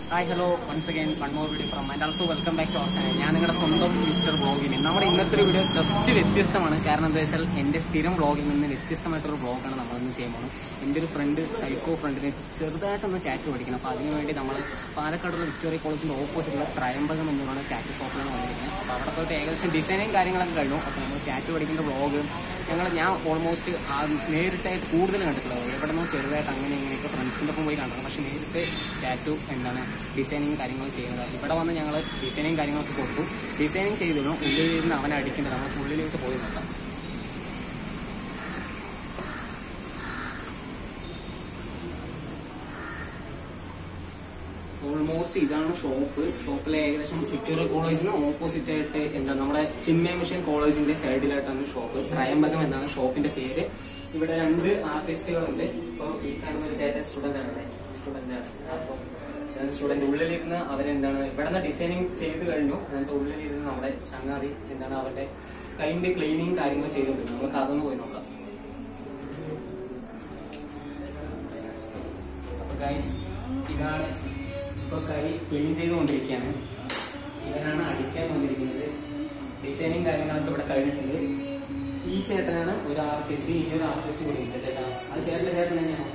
Hi hello once again one more video from and also welcome back to our channel ഞാൻ നിങ്ങളുടെ സ്വന്തം mister ബ്ലോഗിന് നമ്മുടെ ഇന്നത്തെ ഒരു വീഡിയോ ജസ്റ്റ് വ്യത്യസ്തമാണ് കാരണം എന്താ വെച്ചാൽ എൻ്റെ സ്ഥിരം വ്ളോഗിൽ നിന്ന് വ്യത്യസ്തമായിട്ടൊരു വ്ളോഗാണ് നമ്മളിന്ന് ചെയ്യാൻ പോകുന്നത് എൻ്റെ ഒരു ഫ്രണ്ട് സൈക്കോ ഫ്രണ്ടിന് ചെറുതായിട്ടൊന്ന് ടാറ്റു പഠിക്കണം അപ്പോൾ അതിന് വേണ്ടി നമ്മൾ പാലക്കാടുള്ള വിക്ടോറിയ കോളേജിൻ്റെ ഓപ്പോസിറ്റുള്ള ത്രയംബകം എന്നുള്ള ടാറ്റു ഷോപ്പിലാണ് വന്നിരിക്കുന്നത് അപ്പോൾ അവിടെ പോയിട്ട് ഏകദേശം ഡിസൈനിങ് കാര്യങ്ങളൊക്കെ കഴിഞ്ഞു അപ്പോൾ നമ്മൾ ടാറ്റു പഠിക്കുന്ന വ്ളോഗ് ഞങ്ങൾ ഞാൻ ഓൾമോസ്റ്റ് നേരിട്ടായിട്ട് കൂടുതൽ കണ്ടിട്ടുള്ളത് എവിടെ നിന്നോ ചെറുതായിട്ട് അങ്ങനെ ഇങ്ങനെയൊക്കെ ഫ്രണ്ട്സിൻ്റെ ഒപ്പം പോയി കണ്ടത് പക്ഷേ നേരിട്ട് ടാറ്റു എന്താണ് ഡിസൈനിങ് കാര്യങ്ങൾ ചെയ്യുന്നത് ഇവിടെ വന്ന് ഞങ്ങൾ ഡിസൈനിങ് കാര്യങ്ങളൊക്കെ കൊടുത്തു ഡിസൈനിങ് ചെയ്തിരുന്നു ഉള്ളിൽ ഇരുന്ന് അവനെ അടിക്കേണ്ടത് നമുക്ക് ഉള്ളിലേക്ക് പോയി നോക്കാം ഓൾമോസ്റ്റ് ഇതാണ് ഷോപ്പ് ഷോപ്പിലെ ഏകദേശം വിക്ടോറിയ കോളേജിന് ഓപ്പോസിറ്റ് ആയിട്ട് എന്താ നമ്മുടെ ചിന്മയ മിഷൻ കോളേജിന്റെ സൈഡിലായിട്ടാണ് ഷോപ്പ് ത്രയംബകം എന്നാണ് ഷോപ്പിന്റെ പേര് ഇവിടെ രണ്ട് ആർട്ടിസ്റ്റുകളുണ്ട് ഇപ്പോൾ ഈ കാണുന്ന ഒരു ചേട്ടൻ സ്റ്റുഡന്റ് ആണ് സ്റ്റുഡന്റ് ആണ് അപ്പോൾ സ്റ്റുഡന്റ് ഉള്ളിലിരുന്ന് അവരെന്താണ് ഇവിടെ നിന്ന് ഡിസൈനിങ് ചെയ്ത് കഴിഞ്ഞു എന്നിട്ട് ഉള്ളിലിരുന്ന് നമ്മുടെ ചങ്ങാതി എന്താണ് അവരുടെ കൈന്റെ ക്ലീനിങ് കാര്യങ്ങൾ ചെയ്തിട്ടുണ്ട് നമുക്ക് അതൊന്ന് പോയി നോക്കാം അപ്പൊ ഗൈസ് ഇതാണ് ഇപ്പൊ കൈ ക്ലീൻ ചെയ്തുകൊണ്ടിരിക്കുകയാണ് ഇവനാണ് അടിക്കാൻ വന്നിരിക്കുന്നത് ഡിസൈനിങ് കാര്യങ്ങളൊക്കെ ഇവിടെ കഴിഞ്ഞിട്ടുണ്ട് ഈ ചേട്ടനാണ് ഒരു ആർട്ടിസ്റ്റ് ഈ ഒരു ആർട്ടിസ്റ്റ് കൂടി ഉണ്ട് ചേട്ടാ അത് ചേട്ടന്റെ ചേട്ടൻ തന്നെയാണോ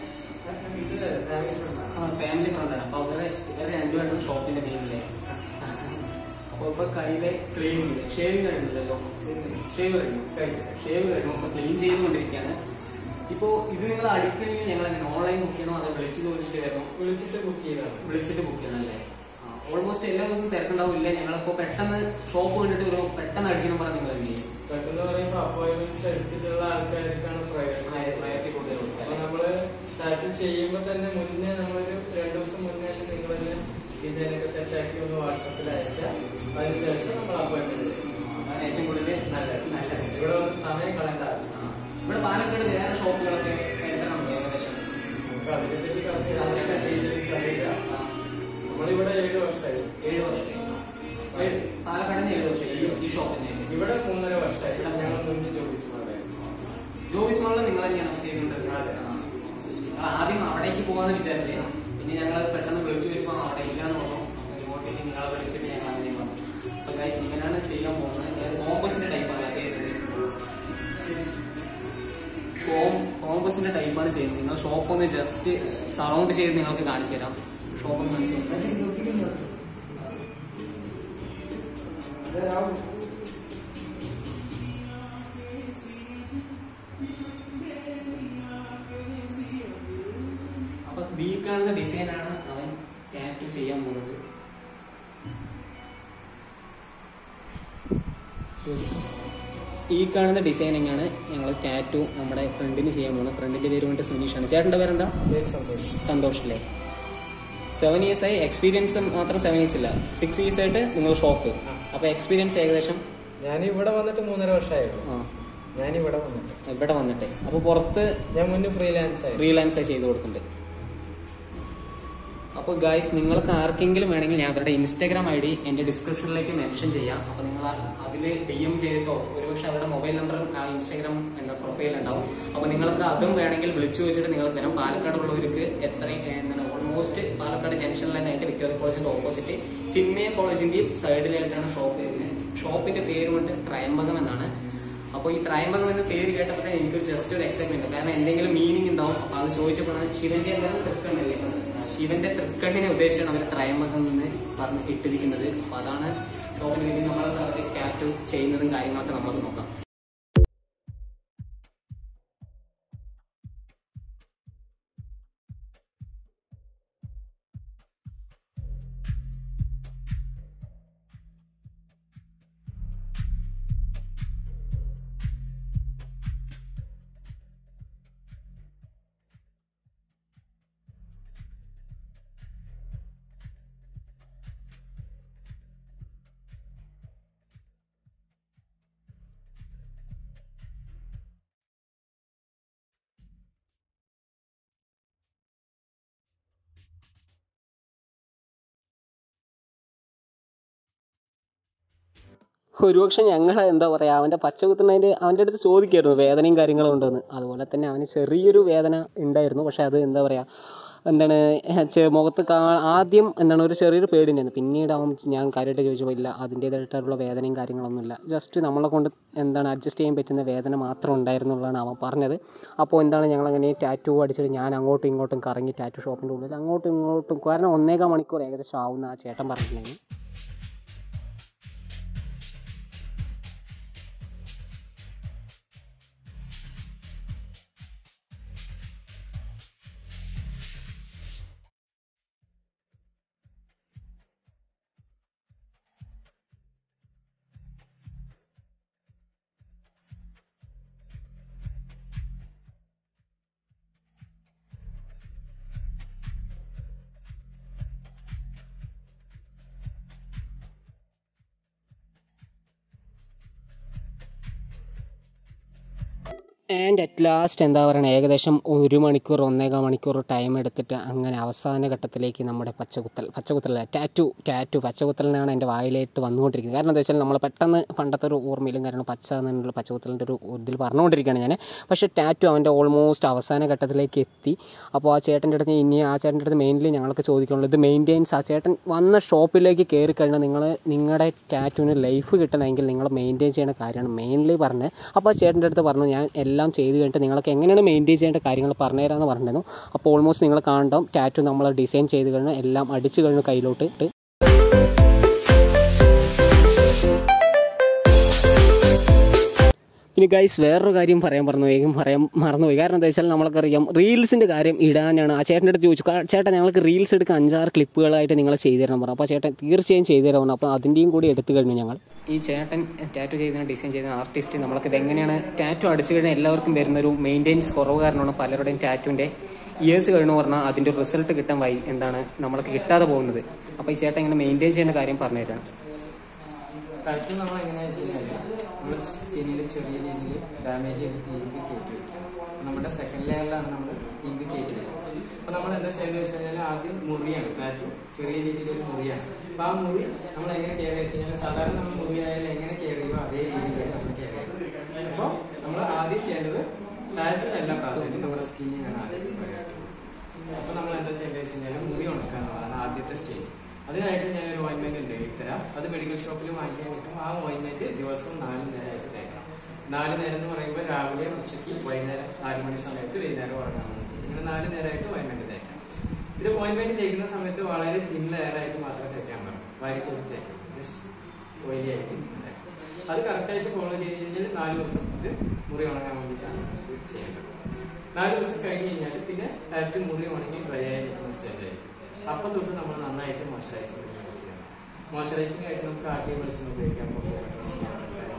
ആ ഫാമിലി ഫ്രണ്ടാണ് അപ്പൊ അവരെ ഇവരെ രണ്ടുപേരും ഷോപ്പിന്റെ മെയിനിലെ അപ്പൊ ഇപ്പൊ കയ്യിലെ ക്ലീനിങ് ഷേവ് കഴിഞ്ഞില്ലല്ലോ ഷേവ് കഴിഞ്ഞു ഷേവ് കഴിഞ്ഞു അപ്പൊ ക്ലീൻ ചെയ്തുകൊണ്ടിരിക്കുകയാണ് ഇപ്പോ ഇത് നിങ്ങൾ അടിക്കണമെങ്കിൽ ഞങ്ങൾ എങ്ങനെ ഓൺലൈൻ ബുക്ക് ചെയ്യണോ അതോ വിളിച്ച് ചോദിച്ചിട്ട് വരണോ വിളിച്ചിട്ട് ബുക്ക് ചെയ്താണ് വിളിച്ചിട്ട് ബുക്ക് ചെയ്യണല്ലേ ഓൾമോസ്റ്റ് എല്ലാ ദിവസവും തിരക്കുണ്ടാവില്ല ഞങ്ങളിപ്പോ പെട്ടെന്ന് ഷോപ്പ് കണ്ടിട്ട് ഒരു പെട്ടെന്ന് അടിക്കണം പറഞ്ഞ നിങ്ങൾ എന്ത് ചെയ്യും പെട്ടെന്ന് പറയുമ്പോ അപ്പോയിന്റ്മെന്റ്സ് എടുത്തിട്ടുള്ള ആൾക്കാർക്കാണ് പ്രയോജനം പ്രയോറിറ്റി കൂടുതൽ അപ്പൊ കൊടുക്കാം നമ്മള് ടാറ്റു ചെയ്യുമ്പോ തന്നെ മുന്നേ നമ്മളൊരു രണ്ടു ദിവസം മുന്നേ നിങ്ങൾ തന്നെ ഡിസൈൻ ഒക്കെ സെറ്റ് ആക്കി ഒന്ന് വാട്സപ്പിൽ അയച്ചാൽ അതിനുശേഷം നമ്മൾ അപ്പോയിന്റ്മെന്റ് ചെയ്യും അതാണ് ഏറ്റവും കൂടുതൽ നല്ലത് നല്ലത് ഇവിടെ വന്ന് സമയം കളയേണ്ട ആവശ്യം ആ. ഇവിടെ പാലക്കാട് വേറെ ഷോപ്പുകളൊക്കെ എത്ര ഉണ്ട് ഏകദേശം നമുക്ക് അതിനെപ്പറ്റി കറക്റ്റ് ഡീറ്റെയിൽസ് അറിയില്ല നമ്മളിവിടെ ഏഴ് വർഷമായി ഏഴ് വർഷമായി ഏഴ് പാലക്കാടിന് ഏഴ് വർഷമായി ഈ- ഈ ഷോപ്പിന്റെ ഇവിടെ മൂന്നര വർഷമായി ഞങ്ങൾ മുന്നേ ജോലിസ് ജോബി സ്മോളിൽ നിങ്ങൾ തന്നെയാണ് ചെയ്തുകൊണ്ടിരുന്നത് അതെ. ആ. നിങ്ങൾ ആദ്യം അവിടേക്ക് പോകാന്ന് വിചാരിച്ചേ പിന്നെ ഞങ്ങൾ പെട്ടെന്ന് വിളിച്ചു വരുമ്പോൾ അവിടെ ഇല്ലാന്ന് പറഞ്ഞു അപ്പൊ ഇങ്ങോട്ടേക്ക് നിങ്ങളെ വിളിച്ചിട്ട് ഞങ്ങൾ അങ്ങനെ വന്നു അപ്പൊ ഗൈസ് ഇവനാണ് ചെയ്യാൻ പോകുന്നത് കോമ്പസിന്റെ ടൈപ്പാണ് ചെയ്യുന്നത് കോം കോമ്പസിന്റെ ടൈപ്പാണ് ചെയ്യുന്നത് നിങ്ങൾ ഷോപ്പ് ഒന്ന് ജസ്റ്റ് സറൗണ്ട് ചെയ്ത് നിങ്ങൾക്ക് കാണിച്ചു തരാം ഷോപ്പ് ഒന്ന് കാണിച്ചു തരാം അപ്പൊ ബി കാണുന്ന ഡിസൈനാണ് അവൻ ടാറ്റു ചെയ്യാൻ പോകുന്നത് ഈ കാണുന്ന ഡിസൈനിങ് ആണ് ഞങ്ങൾ ടാറ്റു നമ്മുടെ ഫ്രണ്ടിന് ചെയ്യാൻ പോകുന്നത് ഫ്രണ്ടിന്റെ പേര് കൊണ്ട് സുനീഷാണ് ചേട്ടന്റെ പേരെന്താ സന്തോഷം സന്തോഷ് അല്ലേ സെവൻ ഇയേഴ്സ് ആയി എക്സ്പീരിയൻസ് മാത്രം സെവൻ ഇയേഴ്സ് ഇല്ല സിക്സ് ഇയേഴ്സ് ആയിട്ട് നിങ്ങൾ ഷോപ്പ് അപ്പൊ എക്സ്പീരിയൻസ് ഏകദേശം ഞാൻ ഇവിടെ വന്നിട്ട് മൂന്നര വർഷമായിരുന്നു ആ ഞാൻ ഇവിടെ വന്നിട്ട് ഇവിടെ വന്നിട്ട് അപ്പൊ പുറത്ത് ഞാൻ മുന്നേ ഫ്രീലാൻസ് ആയിരുന്നു ഫ്രീലാൻസ് ആയി ചെയ്ത് കൊടുക്കുന്നുണ്ട് അപ്പോൾ ഗായ്സ് നിങ്ങൾക്ക് ആർക്കെങ്കിലും വേണമെങ്കിൽ ഞാൻ അവരുടെ ഇൻസ്റ്റാഗ്രാം ഐ ഡി എൻ്റെ ഡിസ്ക്രിപ്ഷനിലേക്ക് മെൻഷൻ ചെയ്യാം അപ്പോൾ നിങ്ങൾ അതിൽ ഡി എം ചെയ്തിട്ടോ ഒരുപക്ഷെ അവരുടെ മൊബൈൽ നമ്പർ ആ ഇൻസ്റ്റാഗ്രാം എന്താ പ്രൊഫൈൽ ഉണ്ടാവും അപ്പോൾ നിങ്ങൾക്ക് അതും വേണമെങ്കിൽ വിളിച്ചു ചോദിച്ചിട്ട് നിങ്ങൾക്ക് തരാം പാലക്കാടുള്ളവർക്ക് എത്രയും എന്താണ് ഓൾമോസ്റ്റ് പാലക്കാട് ജംഗ്ഷനിൽ തന്നെ ആയിട്ട് വിക്ടോറിയ കോളേജിന്റെ ഓപ്പോസിറ്റ് ചിന്മയ കോളേജിന്റെയും സൈഡിലായിട്ടാണ് ഷോപ്പ് വരുന്നത് ഷോപ്പിന്റെ പേര് കൊണ്ട് ത്രയംബകം എന്നാണ് അപ്പോൾ ഈ ത്രയംബകം എന്ന പേര് കേട്ടപ്പോൾ തന്നെ എനിക്കൊരു ജസ്റ്റ് ഒരു എക്സൈറ്റ്മെന്റ് കാരണം എന്തെങ്കിലും മീനിങ് ഉണ്ടാവും അപ്പോൾ അത് ചോദിച്ചപ്പോഴാണ് ശിവന്റെ എന്താണ് തൃക്കണ്ണല്ലേ ശിവന്റെ തൃക്കണ്ണിനെ ഉദ്ദേശിച്ചാണ് അവർ ത്രയംബകം എന്ന് പറഞ്ഞ് ഇട്ടിരിക്കുന്നത് അപ്പോൾ അതാണ് ഷോപ്പിന് വേണ്ടി നമ്മൾ ടാറ്റു ചെയ്യുന്നതും കാര്യങ്ങളൊക്കെ നമുക്ക് നോക്കാം ഒരുപക്ഷെ ഞങ്ങൾ എന്താ പറയുക അവൻ്റെ പച്ച കുത്തുന്നതിൻ്റെ അവൻ്റെ അടുത്ത് ചോദിക്കായിരുന്നു വേദനയും കാര്യങ്ങളും ഉണ്ടോയെന്ന് അതുപോലെ തന്നെ അവന് ചെറിയൊരു വേദന ഉണ്ടായിരുന്നു പക്ഷെ അത് എന്താ പറയുക എന്താണ് ചെ- മുഖത്ത് കാ ആദ്യം എന്താണ് ഒരു ചെറിയൊരു പേടിയുണ്ടായിരുന്നു പിന്നീട് അവൻ ഞാൻ കാര്യമായിട്ട് ചോദിച്ചപ്പോൾ ഇല്ല അതിൻ്റേതായിട്ടുള്ള വേദനയും കാര്യങ്ങളൊന്നുമില്ല ജസ്റ്റ് നമ്മളെ കൊണ്ട് എന്താണ് അഡ്ജസ്റ്റ് ചെയ്യാൻ പറ്റുന്ന വേദന മാത്രം ഉണ്ടായിരുന്നുള്ളതാണ് അവൻ പറഞ്ഞത് അപ്പോൾ എന്താണ് ഞങ്ങൾ അങ്ങനെ ടാറ്റു അടിച്ചിട്ട് ഞാൻ അങ്ങോട്ടും ഇങ്ങോട്ടും കറങ്ങി ടാറ്റു ഷോപ്പിൻ്റെ ഉള്ളിൽ അങ്ങോട്ടും ഇങ്ങോട്ടും കാരണം ഒന്നേകാൽ മണിക്കൂർ ഏകദേശം ആവുന്ന ആ ചേട്ടൻ പറഞ്ഞിട്ടുണ്ടായിരുന്നു ആൻഡ് അറ്റ് ലാസ്റ്റ് എന്താ പറയുക ഏകദേശം ഒരു മണിക്കൂർ ഒന്നേകാൽ മണിക്കൂർ ടൈം എടുത്തിട്ട് അങ്ങനെ അവസാന ഘട്ടത്തിലേക്ക് നമ്മുടെ പച്ചകുത്തൽ പച്ചകുത്തലല്ല ടാറ്റു ടാറ്റു പച്ചകുത്തലിനാണ് എൻ്റെ വായിലേക്ക് വന്നുകൊണ്ടിരിക്കുന്നത് കാരണം എന്താ വെച്ചാൽ നമ്മൾ പെട്ടെന്ന് പണ്ടത്തെ ഒരു ഓർമ്മയിലും കാരണം പച്ച എന്നുള്ള പച്ചകുത്തലിൻ്റെ ഒരു ഇതിൽ പറഞ്ഞുകൊണ്ടിരിക്കുകയാണ് ഞാൻ പക്ഷേ ടാറ്റു അവൻ്റെ ഓൾമോസ്റ്റ് അവസാന ഘട്ടത്തിലേക്ക് എത്തി അപ്പോൾ ആ ചേട്ടൻ്റെ അടുത്ത് ഇനി ആ ചേട്ടൻ്റെ അടുത്ത് മെയിൻലി ഞങ്ങൾക്ക് ചോദിക്കാനുള്ളത് ഇത് മെയിൻറ്റെയിൻസ് ആ ചേട്ടൻ വന്ന ഷോപ്പിലേക്ക് കയറി കഴിഞ്ഞാൽ നിങ്ങൾ നിങ്ങളുടെ ടാറ്റുവിന് ലൈഫ് കിട്ടണമെങ്കിൽ നിങ്ങൾ മെയിൻറ്റെയിൻ ചെയ്യുന്ന കാര്യമാണ് മെയിൻലി പറഞ്ഞത് അപ്പോൾ ആ ചേട്ടൻ്റെ അടുത്ത് പറഞ്ഞു ഞാൻ എല്ലാം ചെയ്ത് കഴിഞ്ഞിട്ട് നിങ്ങൾക്ക് എങ്ങനെയാണ് മെയിൻറ്റെയിൻ ചെയ്യേണ്ട കാര്യങ്ങൾ പറഞ്ഞുതരാമെന്ന് പറഞ്ഞിരുന്നു അപ്പോൾ ഓൾമോസ്റ്റ് നിങ്ങൾ കാണുമ്പോൾ ടാറ്റു നമ്മൾ ഡിസൈൻ ചെയ്ത് കഴിഞ്ഞാൽ എല്ലാം അടിച്ച് കഴിഞ്ഞ് കയ്യിലോട്ട് ഇട്ട് ഇനി ഗൈസ് വേറൊരു കാര്യം പറയാൻ പറഞ്ഞു വേഗം പറയാൻ മറന്നുപോയി കാരണം എന്താ വെച്ചാൽ നമ്മൾക്കറിയാം റീൽസിൻ്റെ കാര്യം ഇടാനാണ് ആ ചേട്ടൻ്റെ അടുത്ത് ചോദിച്ചു "കാ- ചേട്ടാ ഞങ്ങൾക്ക് റീൽസ് എടുക്കാൻ അഞ്ചാറ് ക്ലിപ്പുകളായിട്ട് നിങ്ങൾ ചെയ്തു തരണം പറഞ്ഞു അപ്പോൾ ആ ചേട്ടൻ തീർച്ചയായും ചെയ്തു തരാമെന്ന് അപ്പോൾ അതിൻ്റെയും കൂടി എടുത്തു കഴിഞ്ഞു ഞങ്ങൾ ഈ ചേട്ടൻ ടാറ്റു ചെയ്യുന്ന ഡിസൈൻ ചെയ്യുന്ന ആർട്ടിസ്റ്റ് നമ്മൾക്ക് ഇത് എങ്ങനെയാണ് ടാറ്റു അടിച്ചു കഴിഞ്ഞാൽ എല്ലാവർക്കും വരുന്ന ഒരു മെയിൻ്റെനൻസ് കുറവ് കാരണമാണ് പലരുടെയും ടാറ്റുവിൻ്റെ ഇയേഴ്സ് കഴിഞ്ഞു പറഞ്ഞാൽ അതിൻ്റെ റിസൾട്ട് കിട്ടാൻ വൈ എന്താണ് നമ്മൾക്ക് കിട്ടാതെ പോകുന്നത് അപ്പോൾ ഈ ചേട്ടൻ ഇങ്ങനെ മെയിൻറ്റെയിൻ ചെയ്യുന്ന കാര്യം പറഞ്ഞു തരാണ് ടാറ്റു നമ്മൾ എങ്ങനെയാണെന്ന് വെച്ച് കഴിഞ്ഞാൽ നമ്മൾ സ്കിന്നിൽ ചെറിയ രീതിയിൽ ഡാമേജ് ചെയ്തിട്ട് ഇങ്ക് കയറ്റി വയ്ക്കും നമ്മുടെ സെക്കൻഡ് ലെയറിലാണ് നമ്മൾ ഇങ്ക് കയറ്റി വയ്ക്കുന്നത് അപ്പോൾ നമ്മൾ എന്താ ചെയ്യുന്നത് വെച്ച് കഴിഞ്ഞാൽ ആദ്യം മുറിയാണ് ടാറ്റു ചെറിയ രീതിയിൽ ഒരു മുറിയാണ് അപ്പോൾ ആ മുറി നമ്മൾ എങ്ങനെ കെയർ വെച്ച് കഴിഞ്ഞാൽ സാധാരണ നമ്മൾ മുറിയായാലും എങ്ങനെ കെയർ ചെയ്യുമോ അതേ രീതിയിലാണ് നമ്മൾ കെയർ ചെയ്യുന്നത് അപ്പോൾ നമ്മൾ ആദ്യം ചെയ്യേണ്ടത് ടാറ്റുവിനല്ല പ്രാധാന്യം നമ്മുടെ സ്കിന്നിനാണ് ആദ്യം അപ്പൊ നമ്മൾ എന്താ ചെയ്യേണ്ടത് വെച്ച് കഴിഞ്ഞാൽ മുറി ഉണക്കുക എന്നുള്ളതാണ് ആദ്യത്തെ സ്റ്റേജ് അതിനായിട്ട് ഞാൻ ഒരു ഓയിൻമെന്റ് ഉണ്ട് തരാം അത് മെഡിക്കൽ ഷോപ്പിൽ വാങ്ങിക്കാൻ കിട്ടും ആ ഓയിൻമെന്റ് ദിവസവും നാല് നേരമായിട്ട് തേക്കണം നാല് നേരം എന്ന് പറയുമ്പോൾ രാവിലെ ഉച്ചയ്ക്ക് വൈകുന്നേരം നാല് മണി സമയത്ത് വൈകുന്നേരം ഉറങ്ങാൻ സമയത്ത് ഇങ്ങനെ നാല് നേരമായിട്ട് ഓയിൻമെന്റ് തേക്കണം ഇത് ഓയിൻമെന്റ് തേക്കുന്ന സമയത്ത് വളരെ തിൻ ലെയറായിട്ട് മാത്രമേ തേക്കാൻ പാടും വാരിക്കൂടി തേക്കണം ജസ്റ്റ് ഓയിലി ആയിട്ട് തേക്കണം അത് കറക്റ്റായിട്ട് ഫോളോ ചെയ്ത് കഴിഞ്ഞാൽ നാല് ദിവസം ഇത് മുറി ഉണങ്ങാൻ വേണ്ടിയിട്ടാണ് ഇത് ചെയ്യേണ്ടത് നാല് ദിവസം കഴിഞ്ഞ് കഴിഞ്ഞാൽ പിന്നെ ടാറ്റ് മുറി ഉണങ്ങി ഡ്രൈ ആയി നിൽക്കുന്ന സ്റ്റേജ് ആയിരിക്കും അപ്പൊ തൊട്ട് നമ്മൾ നന്നായിട്ട് മോയ്സ്ചറൈസിങ് യൂസ് ചെയ്യണം മോയ്സ്ചറൈസിങ് ആയിട്ട് നമുക്ക് ആദ്യം വെളിച്ചെണ്ണ ഉപയോഗിക്കാം യൂസ് ചെയ്യാം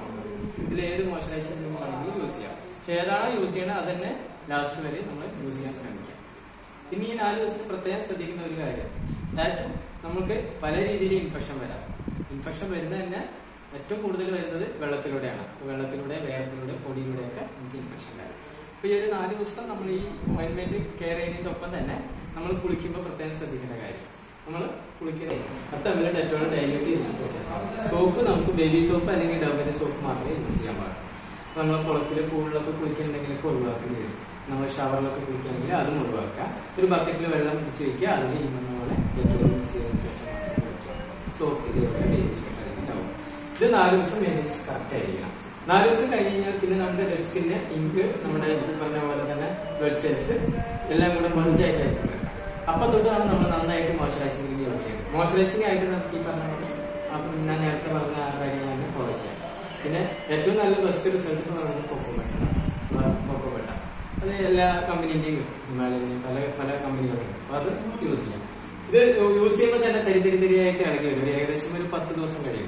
ഇതിൽ ഏത് മോയ്സ്ചറൈസിങ് വേണമെങ്കിലും യൂസ് ചെയ്യാം പക്ഷെ ഏതാണോ യൂസ് ചെയ്യണത് അത് തന്നെ ലാസ്റ്റ് വരെ നമ്മൾ യൂസ് ചെയ്യാൻ ശ്രമിക്കാം പിന്നെ ഈ നാല് ദിവസം പ്രത്യേകം ശ്രദ്ധിക്കുന്ന ഒരു കാര്യം ടാറ്റു നമുക്ക് പല രീതിയിൽ ഇൻഫെക്ഷൻ വരാം ഇൻഫെക്ഷൻ വരുന്നത് തന്നെ ഏറ്റവും കൂടുതൽ വരുന്നത് വെള്ളത്തിലൂടെയാണ് അപ്പൊ വെള്ളത്തിലൂടെ വേഗത്തിലൂടെ പൊടിയിലൂടെയൊക്കെ നമുക്ക് ഇൻഫെക്ഷൻ വരാം അപ്പൊ ഈ ഒരു നാല് ദിവസം നമ്മൾ ഈ ഓയിൻമെന്റ് കെയർ ചെയ്യുന്നതിന്റെ ഒപ്പം തന്നെ നമ്മൾ കുളിക്കുമ്പോൾ പ്രത്യേകം ശ്രദ്ധിക്കേണ്ട കാര്യം നമ്മൾ കുളിക്കുന്നത് അത് തമ്മിൽ ഡെറ്റോൾ ഡൈല്യൂട്ട് ചെയ്തിട്ട് സോപ്പ് നമുക്ക് ബേബി സോപ്പ് അല്ലെങ്കിൽ ഡബിന്റെ സോപ്പ് മാത്രമേ യൂസ് ചെയ്യാൻ പാടുള്ളൂ നമ്മൾ കുളത്തിൽ പൂളിലൊക്കെ കുളിക്കുന്നുണ്ടെങ്കിലൊക്കെ ഒഴിവാക്കേണ്ടി വരും നമ്മൾ ഷവറിലൊക്കെ കുളിക്കുകയാണെങ്കിൽ അതും ഒഴിവാക്കുക ഒരു ബക്കറ്റിൽ വെള്ളം പിടിച്ച് വെക്കുക അതിൽ ഈ പറഞ്ഞ പോലെ ഡെറ്റോൾ മിക്സ് ചെയ്തതിന് ശേഷം മാത്രം കുളിക്കുക സോപ്പ് ഇതേപോലെ ബേബി സോപ്പ് അല്ലെങ്കിൽ ഡബ് ഇത് നാല് ദിവസം മെയിൻ്റെനൻസ് കറക്റ്റ് ആയിരിക്കണം നാല് ദിവസം കഴിഞ്ഞ് കഴിഞ്ഞാൽ പിന്നെ നമ്മുടെ ഡെഡ് സ്കിന്നിന് ഇങ്ക് നമ്മുടെ ഈ പറഞ്ഞ പോലെ തന്നെ ബ്ലഡ് സെൽസ് എല്ലാം കൂടെ മർജായിട്ടായിരിക്കും വരുന്നത് അപ്പൊ തൊട്ടാണ് നമ്മൾ നന്നായിട്ട് മോയ്സ്ചറൈസിംഗ് യൂസ് ചെയ്യുന്നത് മോയ്സ്ചറൈസിംഗ് ആയിട്ട് നമുക്ക് ഈ പറഞ്ഞ പോലെ അപ്പൊ ഞാൻ നേരത്തെ പറഞ്ഞ ആ കാര്യങ്ങൾ തന്നെ ഫോളോ ചെയ്യാം പിന്നെ ഏറ്റവും നല്ല ബെസ്റ്റ് റിസൾട്ട് എന്ന് പറയുന്നത് കൊക്കോബെട്ട കൊക്കോബെട്ട അത് എല്ലാ കമ്പനീന്റെയും ഹിമാലയന്റെയും പല പല കമ്പനികളുണ്ട് അപ്പൊ അത് യൂസ് ചെയ്യാം ഇത് യൂസ് ചെയ്യുമ്പോൾ തന്നെ തരി തരി തരിയായിട്ട് ഇളകി വരും ഒരു ഏകദേശം ഒരു പത്ത് ദിവസം കഴിയും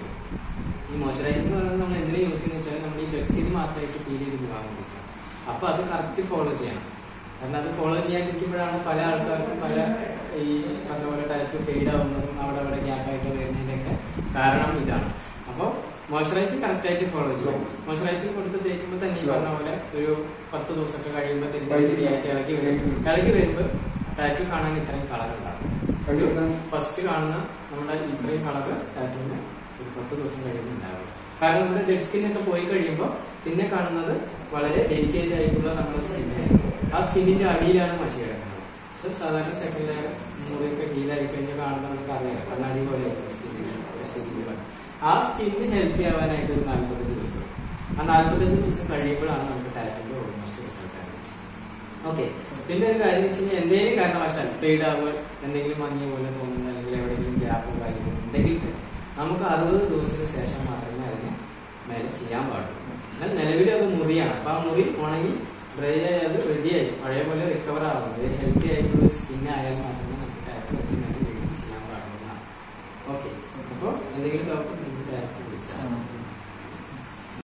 ഈ മോയ്സ്ചറൈസിംഗ് എന്ന് പറയുന്നത് നമ്മൾ എന്തിനാ യൂസ് ചെയ്യുന്നത് വെച്ചാൽ നമ്മൾ ഈ ഡെഡ് സ്കിൻ മാത്രമായിട്ട് ഫീൽ ചെയ്ത് പോകാൻ വേണ്ടിയിട്ടാണ് അപ്പൊ അത് കറക്റ്റ് ഫോളോ ചെയ്യണം കാരണം അത് ഫോളോ ചെയ്യാതിരിക്കുമ്പോഴാണ് പല ആൾക്കാർക്കും പല ഈ പറഞ്ഞ പോലെ ടൈപ്പ് ഫെയ്ഡ് ആവുന്നതും അവിടെ അവിടെ ഗ്യാപ്പ് ആയിട്ട് വരുന്നതിൻ്റെയൊക്കെ കാരണം ഇതാണ് അപ്പോൾ മോയ്സ്ചറൈസിങ് കറക്റ്റ് ആയിട്ട് ഫോളോ ചെയ്യും മോയ്സ്ചറൈസിങ് കൊടുത്ത് തേക്കുമ്പോൾ തന്നെ ഈ പറഞ്ഞ പോലെ ഒരു പത്ത് ദിവസമൊക്കെ കഴിയുമ്പോൾ തിരിയായിട്ട് ഇളകി വരും ഇളകി വരുമ്പോൾ ടാറ്റു കാണാൻ ഇത്രയും കളർ ഉണ്ടാകും ഫസ്റ്റ് കാണുന്ന നമ്മുടെ ഇത്രയും കളർ ടാറ്റുവിന് ഒരു പത്ത് ദിവസം കഴിയുമ്പോൾ ഉണ്ടാവും കാരണം നമ്മുടെ ഡെഡ് സ്കിൻ ഒക്കെ പോയി കഴിയുമ്പോൾ പിന്നെ കാണുന്നത് വളരെ ഡെലിക്കേറ്റ് ആയിട്ടുള്ള നമ്മുടെ സ്കിന്നായിരിക്കും ആ സ്കിന്നിന്റെ അടിയിലാണ് മഷി കിടക്കുന്നത് സോ പക്ഷെ സാധാരണ സെക്കൻഡ് ലെയർ മുറിയൊക്കെ ഹീലായി കഴിഞ്ഞാൽ കാണുമ്പോൾ നമുക്ക് അറിയാം കണ്ണാടി പോലെ ആയിരിക്കും സ്കിന്നിന് സ്കിന്നിന് ആ സ്കിന്ന് ഹെൽത്തി ആവാനായിട്ട് ഒരു നാൽപ്പത്തഞ്ച് ദിവസം ആ നാൽപ്പത്തഞ്ച് ദിവസം കഴിയുമ്പോഴാണ് നമുക്ക് ടാറ്റിന്റെ ഓൾമോസ്റ്റ് റിസൾട്ട് ആകുന്നത് ഓക്കെ പിന്നെ ഒരു കാര്യം വെച്ച് കഴിഞ്ഞാൽ എന്തെങ്കിലും കാരണവശാൽ ഫെയ്ഡ് ആവുക എന്തെങ്കിലും മങ്ങിയ പോലെ തോന്നുന്നു അല്ലെങ്കിൽ എവിടെയെങ്കിലും ഗ്യാപ്പോ കാര്യങ്ങളോ ഉണ്ടെങ്കിൽ തന്നെ നമുക്ക് അറുപത് ദിവസത്തിന് ശേഷം മാത്രമേ അതിനെ മേലെ ചെയ്യാൻ പാടുള്ളൂ എന്നാൽ നിലവിൽ അത് മുറിയാണ് അപ്പൊ ആ മുറി ഉണങ്ങി ഡ്രൈ ആയി അത് റെഡിയായി പഴയ പോലെ റിക്കവർ ആവുന്നത് ഹെൽത്തി ആയിട്ടുള്ള സ്കിൻ ആയാൽ മാത്രമേ നമുക്ക് ടാപ്പ് വീണ്ടും ചെയ്യാൻ പാടുള്ളൂ ഓക്കെ അപ്പോൾ എന്തെങ്കിലും ഡോക്ടർ ഡയറക്റ്റ് വിളിച്ചാൽ